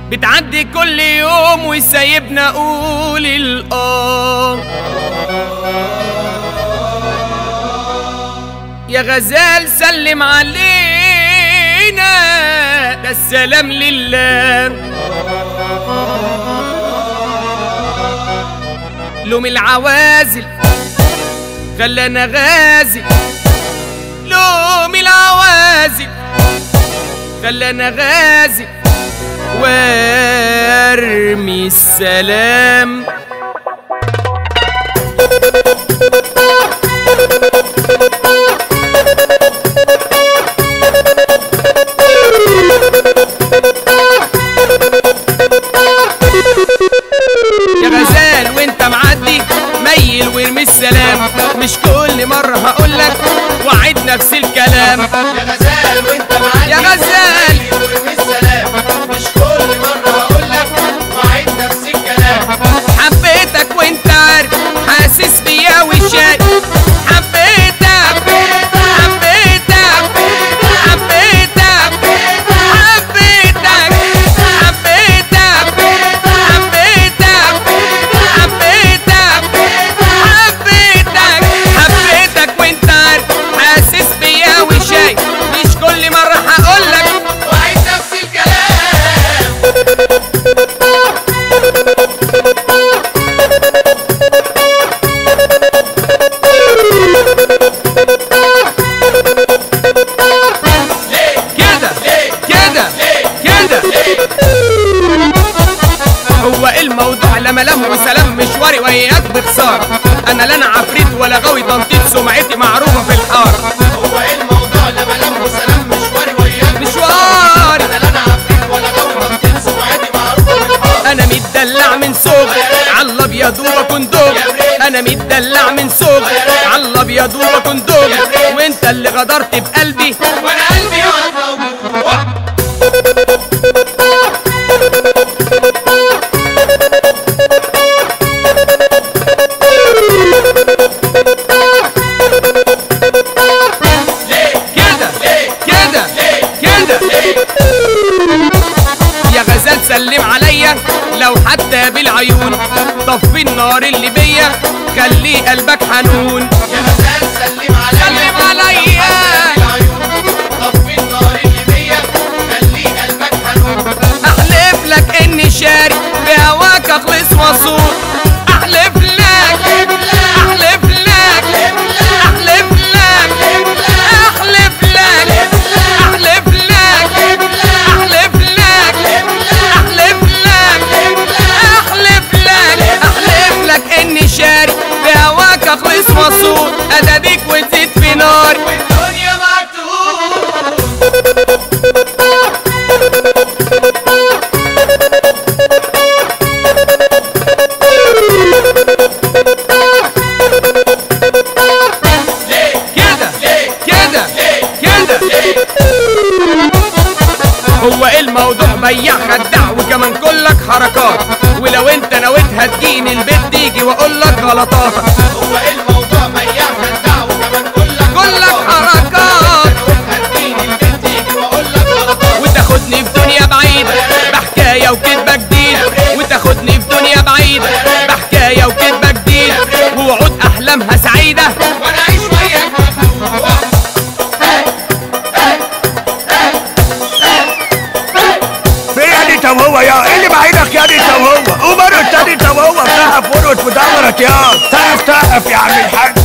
بتعدي كل يوم وسايبنا اقول الاه يا غزال سلم علينا ده السلام لله لوم العوازل خلانا غازل لوم العوازل خلانا غازل وارمي السلام يا غزال وانت معدي ميل وارمي السلام مش كل مرة هقولك وعد نفس الكلام يا غزال وانت معدي يا غزال. ورمي السلام مش كل مرة هقول لك وعيد نفس الكلام حبيتك وانت عارف حاسس بيا وشايف حبيتك حبيتك حبيتك حبيتك حبيتك حبيتك حبيتك حبيتك وانت عارف حاسس بيا وشايف مش كل مرة هقولك وعيد نفس الكلام كده كده كده هو الموضوع لا ملام وسلام مشواري وياك بخسارة انا لا انا عفريت ولا غاوي تنطيط سمعتي معروفة في الحارة هو ايه الموضوع لا ملام وسلام مشواري وياك مشوار انا لا انا عفريت ولا غوي تنطيط سمعتي معروفة بالحار انا متدلع من صغري على الابيض وبكون دوغ انا متدلع من صغري على الابيض وبكون دوغ وانت اللي غدرت بقلبي وانا قلبي واقف كده كده كده يا غزال سلم عليا لو حتى بالعيون طفي النار اللي بيا خلي قلبك حنون يا غزال سلم عليا سلم عليا. العيون طفي النار اللي بيا خلي قلبك حنون احلف لك اني شاري بهواك اخلص واصول احلف لك احلف لك احلف لك احلف لك احلف لك احلف لك احلف لك احلف لك احلف لك اني شاري بهواك اخلص واصول اداديك وتزيد في نار والدنيا معتوه كده كده كده هو الموضوع بيع خدع وكمان كلك حركات ولو انت نويت هتجيني البيت تيجي واقول لك غلطاتك هو ايه الموضوع مياح خدع وكمان كلك كلك حركات هتجيني البيت تيجي واقول لك غلطات وتاخدني في دنيا بعيدة بحكاية وكدبة جديدة وتاخدني في دنيا بعيدة بحكاية وكدبة جديدة ووعود أحلامها سعيدة وانا اعيش وياك مخلوق في يا دي طب هو يا ايه اللي بعيدك يا دي طب هو قوم ارقص يا دي طب هو بتقف ورقص في ظهرك يا تعرف تقف يا عم الحاج